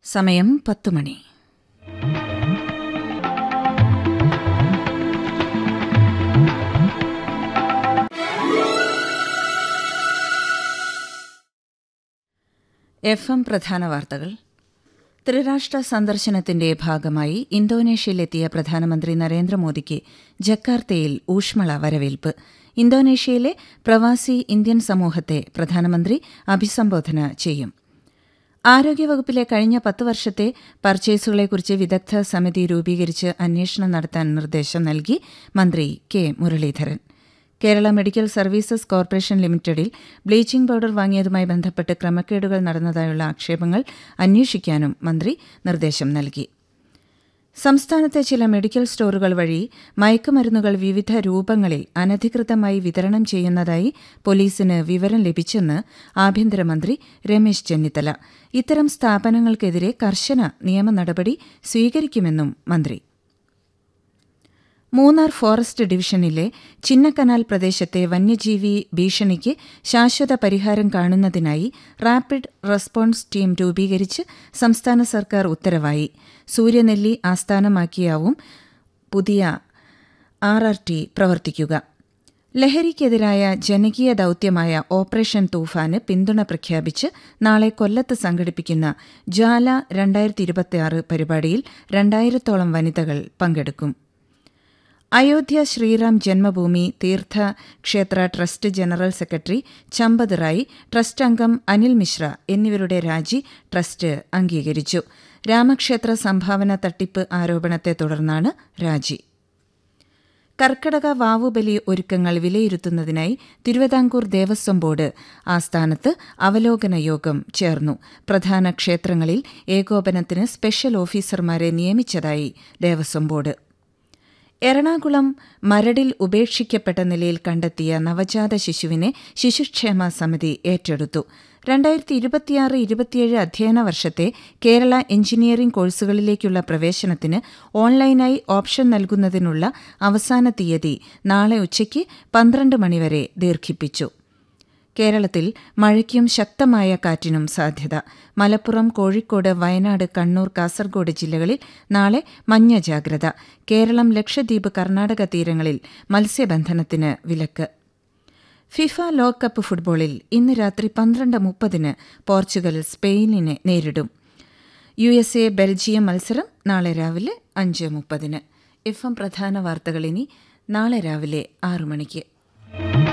സമയം പത്തു മണി F M പ്രധാന വാർത്തകൾ ത്രിരാഷ്ട്ര സന്ദർശനത്തിന്റെ ഭാഗമായി ഇന്തോനേഷ്യയിലെത്തിയ പ്രധാനമന്ത്രി നരേന്ദ്രമോദിക്ക് ജക്കാർത്തയിൽ ഊഷ്മള വരവേൽപ്പ് ഇന്തോനേഷ്യയിലെ പ്രവാസി ഇന്ത്യൻ സമൂഹത്തെ പ്രധാനമന്ത്രി അഭിസംബോധന ചെയ്യും ആരോഗ്യവകുപ്പിലെ കഴിഞ്ഞ പത്ത് വർഷത്തെ പർച്ചേസുകളെക്കുറിച്ച് വിദഗ്ധ സമിതി രൂപീകരിച്ച് അന്വേഷണം നടത്താൻ നിർദ്ദേശം നൽകി മന്ത്രി K Muraleedharan Kerala medical services corporation ലിമിറ്റഡിൽ ബ്ലീച്ചിംഗ് പൌഡർ വാങ്ങിയതുമായി ബന്ധപ്പെട്ട് ക്രമക്കേടുകൾ നടന്നതായുള്ള ആക്ഷേപങ്ങൾ അന്വേഷിക്കാനും മന്ത്രി നിർദ്ദേശം നൽകി സംസ്ഥാനത്തെ ചില മെഡിക്കൽ സ്റ്റോറുകൾ വഴി മയക്കുമരുന്നുകൾ വിവിധ രൂപങ്ങളിൽ അനധികൃതമായി വിതരണം ചെയ്യുന്നതായി പോലീസിന് വിവരം ലഭിച്ചെന്ന് ആഭ്യന്തരമന്ത്രി രമേശ് ചെന്നിത്തല ഇത്തരം സ്ഥാപനങ്ങൾക്കെതിരെ കർശന നിയമ നടപടി സ്വീകരിക്കുമെന്നും മന്ത്രി മൂന്നാർ ഫോറസ്റ്റ് ഡിവിഷനിലെ ചിന്നക്കനാൽ പ്രദേശത്തെ വന്യജീവി ഭീഷണിക്ക് ശാശ്വത പരിഹാരം കാണുന്നതിനായി റാപ്പിഡ് റെസ്പോൺസ് ടീം രൂപീകരിച്ച് സംസ്ഥാന സർക്കാർ ഉത്തരവായി സൂര്യനെല്ലി ആസ്ഥാനമാക്കിയാവും പുതിയ ആർ ആർ ടി പ്രവർത്തിക്കുക ലഹരിക്കെതിരായ ജനകീയ ദൌത്യമായ ഓപ്പറേഷൻ തൂഫാന് പിന്തുണ പ്രഖ്യാപിച്ച് നാളെ കൊല്ലത്ത് സംഘടിപ്പിക്കുന്ന ജ്വാല രണ്ടായിരത്തി ഇരുപത്തിയാറ് പരിപാടിയിൽ രണ്ടായിരത്തോളം വനിതകൾ പങ്കെടുക്കും Ayodhya Sriram Janmabhoomi Teerth Kshetra trust general secretary Champat Rai trust അംഗം അനിൽ മിശ്ര എന്നിവരുടെ രാജി ട്രസ്റ്റ് അംഗീകരിച്ചു രാമക്ഷേത്ര സംഭാവന തട്ടിപ്പ് ആരോപണത്തെ തുടർന്നാണ് രാജി കർക്കടക വാവുബലി ഒരുക്കങ്ങൾ വിലയിരുത്തുന്നതിനായി തിരുവിതാംകൂർ ദേവസ്വം ബോർഡ് ആസ്ഥാനത്ത് അവലോകന യോഗം ചേർന്നു പ്രധാന ക്ഷേത്രങ്ങളിൽ ഏകോപനത്തിന് സ്പെഷ്യൽ ഓഫീസർമാരെ നിയമിച്ചതായി ദേവസ്വം ബോർഡ് എറണാകുളം മരടിൽ ഉപേക്ഷിക്കപ്പെട്ട നിലയിൽ കണ്ടെത്തിയ നവജാത ശിശുവിനെ ശിശുക്ഷേമ സമിതി ഏറ്റെടുത്തു രണ്ടായിരത്തി ഇരുപത്തിയാറ് ഇരുപത്തിയേഴ് അധ്യയന വർഷത്തെ കേരള എഞ്ചിനീയറിംഗ് കോഴ്സുകളിലേക്കുള്ള പ്രവേശനത്തിന് ഓൺലൈനായി ഓപ്ഷൻ നൽകുന്നതിനുള്ള അവസാന തീയതി നാളെ ഉച്ചയ്ക്ക് പന്ത്രണ്ട് മണിവരെ ദീർഘിപ്പിച്ചു കേരളത്തിൽ മഴയ്ക്കും ശക്തമായ കാറ്റിനും സാധ്യത മലപ്പുറം കോഴിക്കോട് വയനാട് കണ്ണൂർ കാസർഗോഡ് ജില്ലകളിൽ നാളെ മഞ്ഞ ജാഗ്രത കേരളം ലക്ഷദ്വീപ് കർണാടക തീരങ്ങളിൽ മത്സ്യബന്ധനത്തിന് വിലക്ക് ഫിഫ ലോകകപ്പ് ഫുട്ബോളിൽ ഇന്ന് രാത്രി പന്ത്രണ്ട് മുപ്പതിന് പോർച്ചുഗൽ സ്പെയിനിനെ നേരിടും യു എസ് എ ബെൽജിയം മത്സരം നാളെ രാവിലെ അഞ്ച് മുപ്പതിന് എഫ് എം പ്രധാന വാർത്തകൾ ഇനി നാളെ രാവിലെ ആറു മണിക്ക്